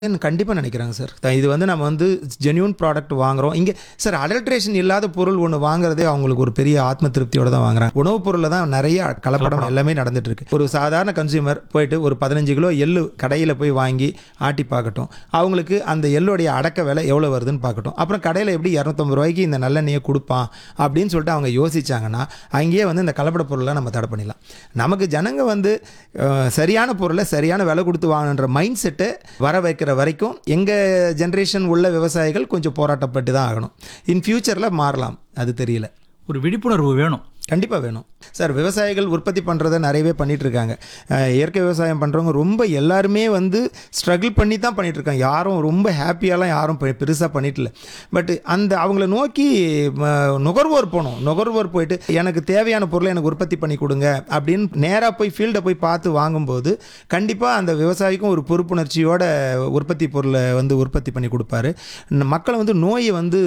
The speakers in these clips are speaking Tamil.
கண்டிப்பாக நினைக்கிறாங்க சார் த- இது வந்து நம்ம வந்து ஜென்யூன் ப்ராடக்ட் வாங்குறோம் இங்கே சார் அடல்ட்ரேஷன் இல்லாத பொருள் ஒன்று வாங்குறதே அவங்களுக்கு ஒரு பெரிய ஆத்ம திருப்தியோட தான் வாங்குறாங்க உணவுப் பொருளில் தான் நிறைய கலப்படம் எல்லாமே நடந்துட்டு இருக்கு ஒரு சாதாரண கன்சியூமர் போயிட்டு ஒரு பதினஞ்சு கிலோ எள்ளு கடையில் போய் வாங்கி ஆட்டி பார்க்கட்டும் அவங்களுக்கு அந்த எள்ளுடைய அடக்க விலை எவ்வளோ வருதுன்னு பார்க்கட்டும் அப்புறம் கடையில் எப்படி இரநூத்தம்பது ரூபாய்க்கு இந்த நல்லெண்ணெயை கொடுப்பான் அப்படின்னு சொல்லிட்டு அவங்க யோசிச்சாங்கன்னா அங்கேயே வந்து இந்த கலப்பட பொருளை நம்ம தடை பண்ணிடலாம் நமக்கு ஜனங்க வந்து அஹ், சரியான பொருளை சரியான விலை கொடுத்து வாங்கணுன்ற மைண்ட் செட்டை வர வைக்கிற வரைக்கும் எங்கள் ஜென்ரேஷன் உள்ள விவசாயிகள் கொஞ்சம் போராட்டப்பட்டு தான் ஆகணும் இன் ஃபியூச்சரில் மாறலாம் அது தெரியல ஒரு விழிப்புணர்வு வேணும் கண்டிப்பாக வேணும் சார் விவசாயிகள் உற்பத்தி பண்ணுறத நிறையவே பண்ணிட்டு இருக்காங்க அஹ் இயற்கை விவசாயம் பண்ணுறவங்க ரொம்ப எல்லாருமே வந்து ஸ்ட்ரகிள் பண்ணி தான் பண்ணிட்டு இருக்காங்க யாரும் ரொம்ப ஹாப்பியாலாம் யாரும் பெருசாக பண்ணிட்டு இல்லை பட் அந்த அவங்கள நோக்கி ம, நுகர்வோர் போகணும் நுகர்வோர் போயிட்டு எனக்கு தேவையான பொருளை எனக்கு உற்பத்தி பண்ணி கொடுங்க அப்படின்னு நேராக போய் ஃபீல்டை போய் பார்த்து வாங்கும்போது கண்டிப்பாக அந்த விவசாயிக்கும் ஒரு பொறுப்புணர்ச்சியோட உற்பத்தி பொருளை வந்து உற்பத்தி பண்ணி கொடுப்பாரு ந- மக்களை வந்து நோயை வந்து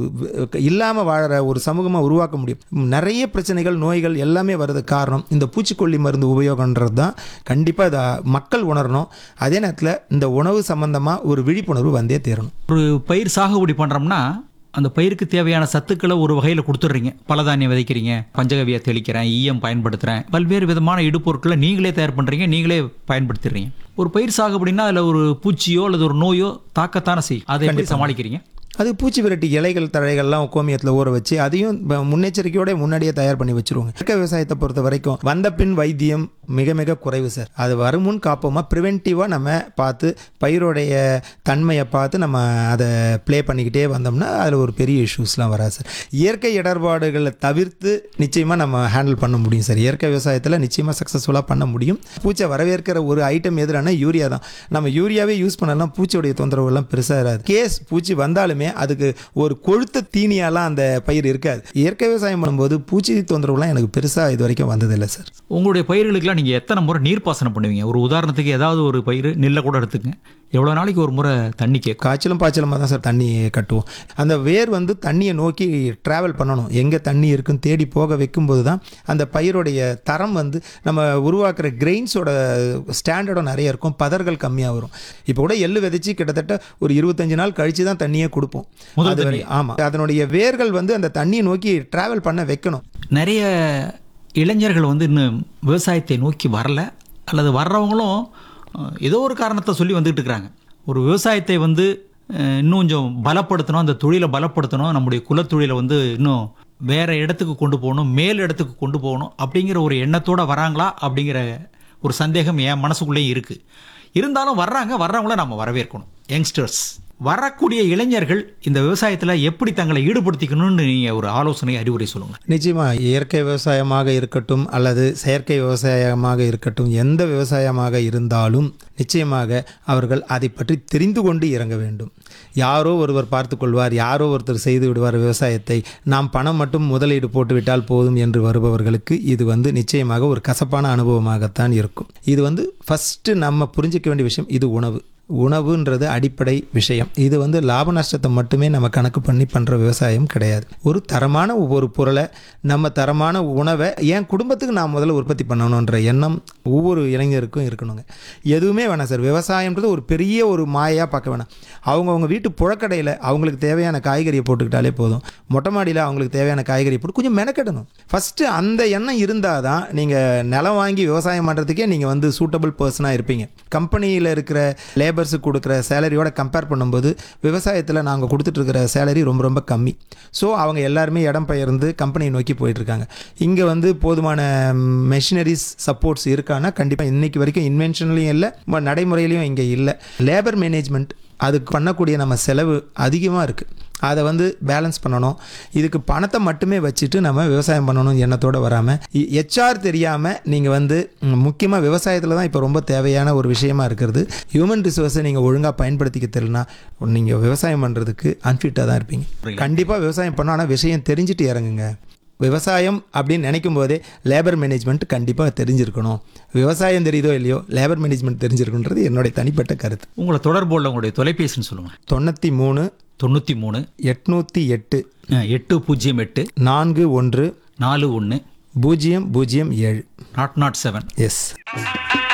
இல்லாமல் வாழற ஒரு சமூகமாக உருவாக்க முடியும் நிறைய பிரச்சனைகள் நோய்கள் எல்லாமே வர்றதுக்கு காரணம் இந்த பூச்சிக்கொல்லி மருந்து உபயோகன்றது தான் கண்டிப்பாக இதை மக்கள் உணரணும் அதே நேரத்தில் இந்த உணவு சம்பந்தமாக ஒரு விழிப்புணர்வு வந்தே தீரணும் ஒரு பயிர் சாகுபடி பண்ணுறோம்னா அந்த பயிருக்கு தேவையான சத்துக்களை ஒரு வகையில் கொடுத்துட்றீங்க பலதானியம் விதைக்கிறீங்க பஞ்சகவியா தெளிக்கிறேன் ஈயம் பயன்படுத்துகிறேன் பல்வேறு விதமான இடுபொருட்களை நீங்களே தயார் பண்ணுறீங்க நீங்களே பயன்படுத்திடுறீங்க ஒரு பயிர் சாகுபடினா அதில் ஒரு பூச்சியோ அல்லது ஒரு நோயோ தாக்கத்தானே செய்யும் அதை எப்படி சமாளிக்கிறீங்க அது பூச்சி விரட்டி இலைகள் தழைகள்லாம் கோமியத்தில் ஊற வச்சு அதையும் ப- முன்னெச்சரிக்கையோட முன்னாடியே தயார் பண்ணி வச்சிருவாங்க இயற்கை விவசாயத்தை பொறுத்த வரைக்கும் வந்த பின் வைத்தியம் மிக மிக குறைவு சார் அது வரும் முன் காப்போமா ப்ரிவென்டிவாக நம்ம பார்த்து பயிரோடைய தன்மையை பார்த்து நம்ம அதை ப்ளே பண்ணிக்கிட்டே வந்தோம்னா அதில் ஒரு பெரிய இஷ்யூஸ்லாம் வராது சார் இயற்கை இடர்பாடுகளை தவிர்த்து நிச்சயமாக நம்ம ஹேண்டில் பண்ண முடியும் சார் இயற்கை விவசாயத்தில் நிச்சயமாக சக்ஸஸ்ஃபுல்லாக பண்ண முடியும் பூச்சை வரவேற்கிற ஒரு ஐட்டம் எதுனா யூரியா தான் நம்ம யூரியாவே யூஸ் பண்ணலாம் பூச்சியோடைய தொந்தரவுலாம் பெருசாக இராது கேஸ் பூச்சி வந்தாலுமே அதுக்கு ஒரு கொழுத்த தீனியாலாம் அந்த பயிர் இருக்காது இயற்கை விவசாயம் பண்ணும்போது பூச்சி தொந்தரவுலாம் எனக்கு பெருசாக இது வரைக்கும் வந்ததில்லை சார் உங்களுடைய பயிர்களுக்கெல்லாம் நீங்கள் எத்தனை முறை நீர்ப்பாசனம் பண்ணுவீங்க ஒரு உதாரணத்துக்கு ஏதாவது ஒரு பயிர் நெல்லை கூட எடுத்துக்கங்க எவ்வளோ நாளைக்கு ஒரு முறை தண்ணி கேட்கும் காய்ச்சலும் பாய்ச்சலுமாக தான் சார் தண்ணி கட்டுவோம் அந்த வேர் வந்து தண்ணியை நோக்கி ட்ராவல் பண்ணணும் எங்கே தண்ணி இருக்குன்னு தேடி போக வைக்கும்போது தான் அந்த பயிரோடைய தரம் வந்து நம்ம உருவாக்குற கிரெயின்ஸோட ஸ்டாண்டர்டும் நிறைய இருக்கும் பதர்கள் கம்மியாக வரும் இப்போ கூட எள்ளு விதைச்சி கிட்டத்தட்ட ஒரு இருபத்தஞ்சு நாள் கழிச்சு தான் தண்ணியே கொடுப்போம் முதல் அது வரை ஆமாம் அதனுடைய வேர்கள் வந்து அந்த தண்ணியை நோக்கி ட்ராவல் பண்ண வைக்கணும் நிறைய இளைஞர்கள் வந்து இன்னும் விவசாயத்தை நோக்கி வரல அல்லது வர்றவங்களும் அஹ், ஏதோ ஒரு காரணத்தை சொல்லி வந்துட்டு இருக்கிறாங்க ஒரு விவசாயத்தை வந்து அஹ், இன்னும் கொஞ்சம் பலப்படுத்தணும் அந்த தொழிலை பலப்படுத்தணும் நம்முடைய குலத்தொழிலை வந்து இன்னும் வேற இடத்துக்கு கொண்டு போகணும் மேல் இடத்துக்கு கொண்டு போகணும் அப்படிங்கிற ஒரு எண்ணத்தோட வராங்களா அப்படிங்கிற ஒரு சந்தேகம் என் மனசுக்குள்ளேயும் இருக்கு இருந்தாலும் வர்றாங்க வர்றவங்கள நம்ம வரவேற்கணும் யங்ஸ்டர்ஸ் வரக்கூடிய இளைஞர்கள் இந்த விவசாயத்தில் எப்படி தங்களை ஈடுபடுத்திக்கணும்னு நீங்கள் ஒரு ஆலோசனை அறிவுரை சொல்லுங்கள் நிச்சயமாக இயற்கை விவசாயமாக இருக்கட்டும் அல்லது செயற்கை விவசாயமாக இருக்கட்டும் எந்த விவசாயமாக இருந்தாலும் நிச்சயமாக அவர்கள் அதை பற்றி தெரிந்து கொண்டு இறங்க வேண்டும் யாரோ ஒருவர் பார்த்து கொள்வார் யாரோ ஒருத்தர் செய்து விடுவார் விவசாயத்தை நாம் பணம் மட்டும் முதலீடு போட்டுவிட்டால் போதும் என்று வருபவர்களுக்கு இது வந்து நிச்சயமாக ஒரு கசப்பான அனுபவமாகத்தான் இருக்கும் இது வந்து ஃபஸ்ட்டு நம்ம புரிஞ்சிக்க வேண்டிய விஷயம் இது உணவு உணவுன்றது அடிப்படை விஷயம் இது வந்து லாப நஷ்டத்தை மட்டுமே நம்ம கணக்கு பண்ணி பண்ணுற விவசாயம் கிடையாது ஒரு தரமான ஒவ்வொரு பொருளை நம்ம தரமான உணவை என் குடும்பத்துக்கு நான் முதல்ல உற்பத்தி பண்ணணுன்ற எண்ணம் ஒவ்வொரு இளைஞருக்கும் இருக்கணுங்க எதுவுமே வேணாம் சார் விவசாயம்ன்றது ஒரு பெரிய ஒரு மாயாக பார்க்க வேணாம் அவங்கவுங்க வீட்டு புழக்கடையில் அவங்களுக்கு தேவையான காய்கறியை போட்டுக்கிட்டாலே போதும் மொட்டை மாடியில் அவங்களுக்கு தேவையான காய்கறி போட்டு கொஞ்சம் மெனக்கெடணும் ஃபஸ்ட்டு அந்த எண்ணம் இருந்தால் தான் நீங்கள் நிலம் வாங்கி விவசாயம் பண்ணுறதுக்கே நீங்கள் வந்து சூட்டபிள் பர்சனாக இருப்பீங்க கம்பெனியில் இருக்கிற லேபர்ஸுக்கு கொடுக்குற சேலரியோட கம்பேர் பண்ணும்போது விவசாயத்தில் நாங்கள் கொடுத்துட்ருக்கிற சேலரி ரொம்ப ரொம்ப கம்மி ஸோ அவங்க எல்லாருமே இடம் பெயர்ந்து கம்பெனியை நோக்கி போயிட்டுருக்காங்க இங்கே வந்து போதுமான மெஷினரிஸ் சப்போர்ட்ஸ் இருக்கான்னா கண்டிப்பாக இன்னைக்கு வரைக்கும் இன்வென்ஷன்லையும் இல்லை ம- நடைமுறையிலையும் இங்கே இல்லை லேபர் மேனேஜ்மெண்ட் அதுக்கு பண்ணக்கூடிய நம்ம செலவு அதிகமாக இருக்குது அதை வந்து பேலன்ஸ் பண்ணணும் இதுக்கு பணத்தை மட்டுமே வச்சுட்டு நம்ம விவசாயம் பண்ணணும் எண்ணத்தோடு வராமல் ஹெச்ஆர் தெரியாமல் நீங்கள் வந்து முக்கியமாக விவசாயத்தில் தான் இப்போ ரொம்ப தேவையான ஒரு விஷயமா இருக்கிறது ஹியூமன் ரிசோர்ஸை நீங்கள் ஒழுங்காக பயன்படுத்திக்க தெரியலனா நீங்கள் விவசாயம் பண்ணுறதுக்கு அன்ஃபிட்டாக தான் இருப்பீங்க கண்டிப்பாக விவசாயம் பண்ணோம் ஆனால் விஷயம் தெரிஞ்சுட்டு இறங்குங்க விவசாயம் அப்படின்னு நினைக்கும் போதே லேபர் மேனேஜ்மெண்ட் கண்டிப்பாக தெரிஞ்சிருக்கணும் விவசாயம் தெரியுதோ இல்லையோ லேபர் மேனேஜ்மெண்ட் தெரிஞ்சிருக்குன்றது என்னுடைய தனிப்பட்ட கருத்து உங்களை தொடர்பு உள்ள உங்களுடைய தொலைபேசின்னு சொல்லுங்கள் தொண்ணூற்றி மூணு தொண்ணூற்றி மூணு எட்நூற்றி எட்டு எட்டு பூஜ்ஜியம் எட்டு நான்கு ஒன்று நாலு ஒன்று பூஜ்ஜியம் பூஜ்ஜியம் ஏழு நாட் நாட் செவன் எஸ்